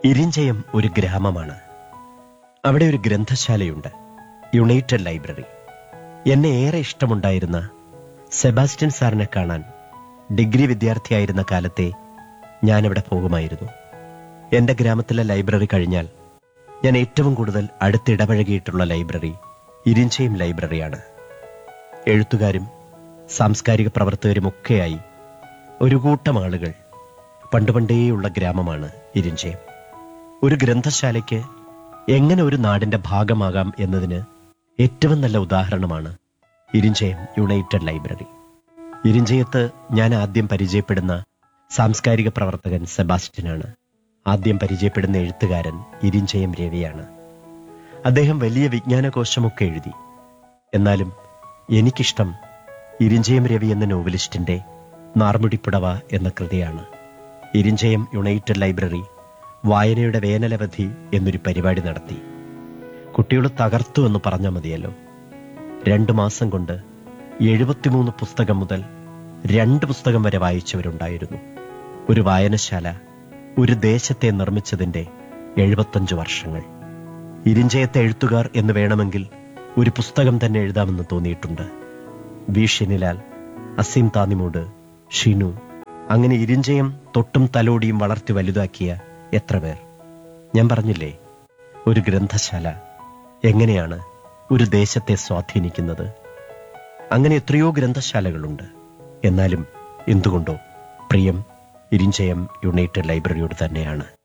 ഇരിഞ്ചയം ഒരു ഗ്രാമമാണ് അവിടെ ഒരു ഗ്രന്ഥശാലയുണ്ട് യുണൈറ്റഡ് ലൈബ്രറി എന്നെ ഏറെ ഇഷ്ടമുണ്ടായിരുന്ന സെബാസ്റ്റ്യൻ സാറിനെ കാണാൻ ഡിഗ്രി വിദ്യാർത്ഥിയായിരുന്ന കാലത്തെ ഞാനിവിടെ പോകുമായിരുന്നു എന്റെ ഗ്രാമത്തിലെ ലൈബ്രറി കഴിഞ്ഞാൽ ഞാൻ ഏറ്റവും കൂടുതൽ അടുത്തിടപഴകിയിട്ടുള്ള ലൈബ്രറി ഇരിഞ്ചയം ലൈബ്രറിയാണ് എഴുത്തുകാരും സാംസ്കാരിക പ്രവർത്തകരുമൊക്കെയായി ഒരു കൂട്ടം ആളുകൾ പണ്ടുപണ്ടേയുള്ള ഗ്രാമമാണ് ഇരിഞ്ചയം ഒരു ഗ്രന്ഥശാലയ്ക്ക് എങ്ങനെ ഒരു നാടിന്റെ ഭാഗമാകാം എന്നതിന് ഏറ്റവും നല്ല ഉദാഹരണമാണ് ഇരിഞ്ചയം യുണൈറ്റഡ് ലൈബ്രറി ഇരിഞ്ചയത്ത് ഞാൻ ആദ്യം പരിചയപ്പെടുന്ന സാംസ്കാരിക പ്രവർത്തകൻ സെബാസ്റ്റ്യനാണ് ആദ്യം പരിചയപ്പെടുന്ന എഴുത്തുകാരൻ ഇരിഞ്ചയം രവിയാണ് അദ്ദേഹം വലിയ വിജ്ഞാനകോശമൊക്കെ എഴുതി എന്നാലും എനിക്കിഷ്ടം ഇരിഞ്ചയം രവി എന്ന നോവലിസ്റ്റിന്റെ നാർമുടിപ്പുടവ എന്ന കൃതിയാണ് ഇരിഞ്ചയം യുണൈറ്റഡ് ലൈബ്രറി വായനയുടെ വേനലവധി എന്നൊരു പരിപാടി നടത്തി കുട്ടികൾ തകർത്തു എന്ന് പറഞ്ഞാൽ മതിയല്ലോ രണ്ടു മാസം കൊണ്ട് എഴുപത്തിമൂന്ന് പുസ്തകം മുതൽ രണ്ട് പുസ്തകം വരെ വായിച്ചവരുണ്ടായിരുന്നു ഒരു വായനശാല ഒരു ദേശത്തെ നിർമ്മിച്ചതിന്റെ എഴുപത്തഞ്ചു വർഷങ്ങൾ ഇരിഞ്ചയത്തെ എഴുത്തുകാർ എന്ന് വേണമെങ്കിൽ ഒരു പുസ്തകം തന്നെ എഴുതാമെന്ന് തോന്നിയിട്ടുണ്ട് വി ഷിനിലാൽ അസീം താന്നിമൂട് ഷിനു അങ്ങനെ ഇരിഞ്ചയം തൊട്ടും തലോടിയും വളർത്തി വലുതാക്കിയ എത്ര പേർ ഞാൻ പറഞ്ഞില്ലേ ഒരു ഗ്രന്ഥശാല എങ്ങനെയാണ് ഒരു ദേശത്തെ സ്വാധീനിക്കുന്നത് അങ്ങനെ എത്രയോ ഗ്രന്ഥശാലകളുണ്ട് എന്നാലും എന്തുകൊണ്ടോ പ്രിയം ഇരിഞ്ചയം യുണൈറ്റഡ് ലൈബ്രറിയോട് തന്നെയാണ്